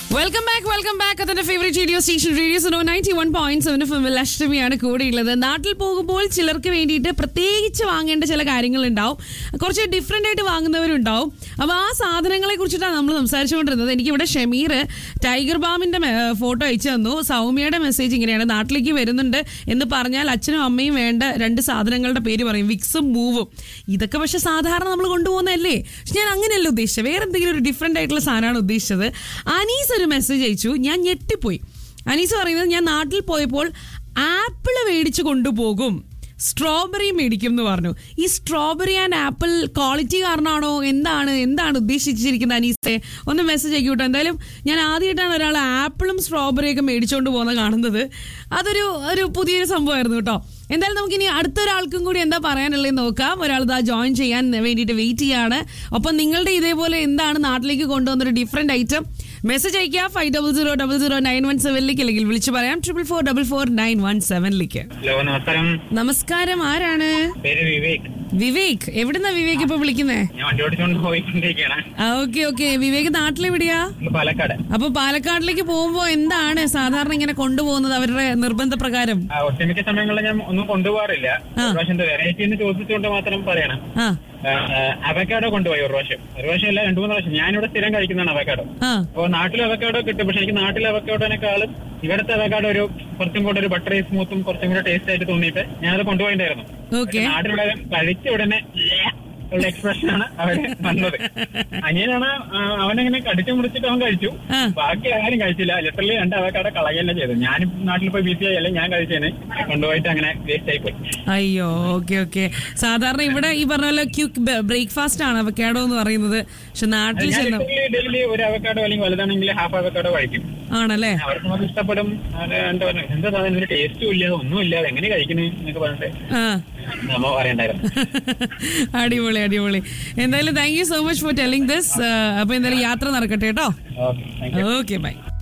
Welcome back welcome back അതിന്റെ favourite radio station radio so ninety one point seven ഫിമിൽ അഷ്ടമിയാണ് കൂടെയുള്ളത് നാട്ടിൽ പോകുമ്പോൾ ചിലർക്ക് വേണ്ടിയിട്ട് പ്രത്യേകിച്ച് വാങ്ങേണ്ട ചില കാര്യങ്ങൾ ഉണ്ടാവും കുറച്ച് ഡിഫറെന്റ് ആയിട്ട് വാങ്ങുന്നവരുണ്ടാവും അപ്പൊ ആ സാധനങ്ങളെ കുറിച്ചിട്ടാണ് നമ്മൾ സംസാരിച്ചുകൊണ്ടിരുന്നത് എനിക്കിവിടെ ഷമീർ ടൈഗർ ബാമിന്റെ ഫോട്ടോ അയച്ചു തന്നു സൗമ്യയുടെ മെസ്സേജ് ഇങ്ങനെയാണ് നാട്ടിലേക്ക് വരുന്നുണ്ട് എന്ന് പറഞ്ഞാൽ അച്ഛനും അമ്മയും വേണ്ട രണ്ട് സാധനങ്ങളുടെ പേര് പറയും വിക്സും മൂവും ഇതൊക്കെ പക്ഷെ സാധാരണ നമ്മൾ കൊണ്ടുപോകുന്നതല്ലേ പക്ഷെ ഞാൻ അങ്ങനെയല്ല ഉദ്ദേശിച്ചത് വേറെ എന്തെങ്കിലും ഒരു ഡിഫറെന്റ് ആയിട്ടുള്ള സാധനമാണ് ഉദ്ദേശിച്ചത് അനീസ് ഒരു മെസ്സേജ് അയച്ചു ഞാൻ ഞെട്ടിപ്പോയി അനീസ് പറയുന്നത് ഞാൻ നാട്ടിൽ പോയപ്പോൾ ആപ്പിള് മേടിച്ചു കൊണ്ടുപോകും സ്ട്രോബെറി മേടിക്കും എന്ന് പറഞ്ഞു ഈ സ്ട്രോബെറി ആൻഡ് ആപ്പിൾ ക്വാളിറ്റി കാരണമാണോ എന്താണ് എന്താണ് ഉദ്ദേശിച്ചിരിക്കുന്നത് അനീസെ ഒന്ന് മെസ്സേജ് അയക്കൂട്ടോ എന്തായാലും ഞാൻ ആദ്യമായിട്ടാണ് ഒരാൾ ആപ്പിളും സ്ട്രോബെറിയൊക്കെ മേടിച്ചുകൊണ്ട് പോകുന്നത് കാണുന്നത് അതൊരു ഒരു പുതിയൊരു സംഭവമായിരുന്നു കേട്ടോ എന്തായാലും നമുക്ക് ഇനി അടുത്തൊരാൾക്കും കൂടി എന്താ പറയാനുള്ളത് നോക്കാം ഒരാൾ ഇതാ ജോയിൻ ചെയ്യാൻ വേണ്ടിയിട്ട് വെയിറ്റ് ചെയ്യാണ് ഒപ്പം നിങ്ങളുടെ ഇതേപോലെ എന്താണ് നാട്ടിലേക്ക് കൊണ്ടുവന്നൊരു ഡിഫറെന്റ് ഐറ്റം മെസ്സേജ് അയക്കുക five double zero double zero nine one സെവനിലേക്ക് അല്ലെങ്കിൽ വിളിച്ചു പറയാം triple four double four nine one സെവനിലേക്ക് ഹലോ നമസ്കാരം നമസ്കാരം ആരാണ് പേര് വിവേക് വിവേക് എവിടുന്നാ വിവേക് ഇപ്പൊ വിളിക്കുന്നേ ഞാൻ വണ്ടി ഓടിച്ചുകൊണ്ട് പോയിക്കൊണ്ടിരിക്കുകയാണ് ആ ഓക്കെ ഓക്കെ വിവേക് നാട്ടിലെവിടെയാ ഇന്ന് പാലക്കാട് അപ്പൊ പാലക്കാടിലേക്ക് പോകുമ്പോ എന്താണ് സാധാരണ ഇങ്ങനെ കൊണ്ടുപോകുന്നത് അവരുടെ നിർബന്ധ പ്രകാരം ആ, ഒട്ടുമിക്ക സമയങ്ങളിൽ ഞാൻ ഒന്നും കൊണ്ടുപോകാറില്ല ഒരു പ്രാവശ്യം വെറൈറ്റി എന്ന് ചോദിച്ചുകൊണ്ട് മാത്രം പറയണം ആ അവക്കാഡോ കൊണ്ടുപോയി ഒരു പ്രാവശ്യം ഒരു പ്രാവശ്യം അല്ല രണ്ടു മൂന്ന് പ്രാവശ്യം ഞാനിവിടെ സ്ഥിരം കഴിക്കുന്നതാണ് അവക്കാഡോ ആ അപ്പോൾ നാട്ടിലെ അവക്കാഡോ കിട്ടും പക്ഷെ എനിക്ക് നാട്ടിലെ അവക്കാഡോനേക്കാളും ഇവിടുത്തെ അവക്കാഡോ ഒരു കുറച്ചും കൂടെ ഒരു ബട്ടറി സ്മൂത്തും കുറച്ചും കൂടെ ടേസ്റ്റ് ആയിട്ട് തോന്നിയിട്ട് ഞാനത് കൊണ്ടുപോയിണ്ടായിരുന്നു ഓക്കെ നാട്ടിലുള്ള കഴിച്ച ഉടനെ "ല്ലേ" ഉള്ള എക്സ്പ്രഷൻ ആണ് അവര് വന്നത് അനിയനാണ് ആ, അവനങ്ങനെ കടിച്ചു മുടിച്ചിട്ട് അവൻ കഴിച്ചു ആ. ബാക്കി ആരും കഴിച്ചില്ല ലിറ്ററലി രണ്ട് അവക്കാടെ കളയല്ല ചെയ്തത് ഞാനും നാട്ടിൽ പോയി ബിസി ആയി അല്ലെങ്കിൽ ഞാൻ കഴിച്ചേനെ കൊണ്ടുപോയിട്ട് അങ്ങനെ വേസ്റ്റ് ആയി പോയി അയ്യോ ഓക്കെ ഓക്കെ സാധാരണ ഇവിടെ ഈ പറഞ്ഞ പോലെ ക്യൂക്ക് ബ്രേക്ക്ഫാസ്റ്റ് ആണ് അവക്കാഡോ എന്ന് പറയുന്നത് പക്ഷെ നാട്ടിൽ ഞാൻ ചെന്ന ലിറ്ററലി ഡെയിലി ഒരു അവക്കാടോ അല്ലെങ്കിൽ വലുതാണെങ്കിൽ ഹാഫ് അവക്കാടോ കഴിക്കും ആണല്ലേ അവർക്ക് അത് ഇഷ്ടപ്പെടും അത് എന്താ പറയുക എന്താ സാധനം ഒരു ടേസ്റ്റും ഇല്ല ഒന്നും ഇല്ല അത് എങ്ങനെ കഴിക്കണേ എന്നൊക്കെ പറഞ്ഞിട്ട് ആ നമ്മ പറയണ്ടായിരുന്നു അടിപൊളി അടിപൊളി എന്തായാലും thank you so much for telling this അപ്പൊ എന്തായാലും യാത്ര നടക്കട്ടെ കേട്ടോ okay thank you okay by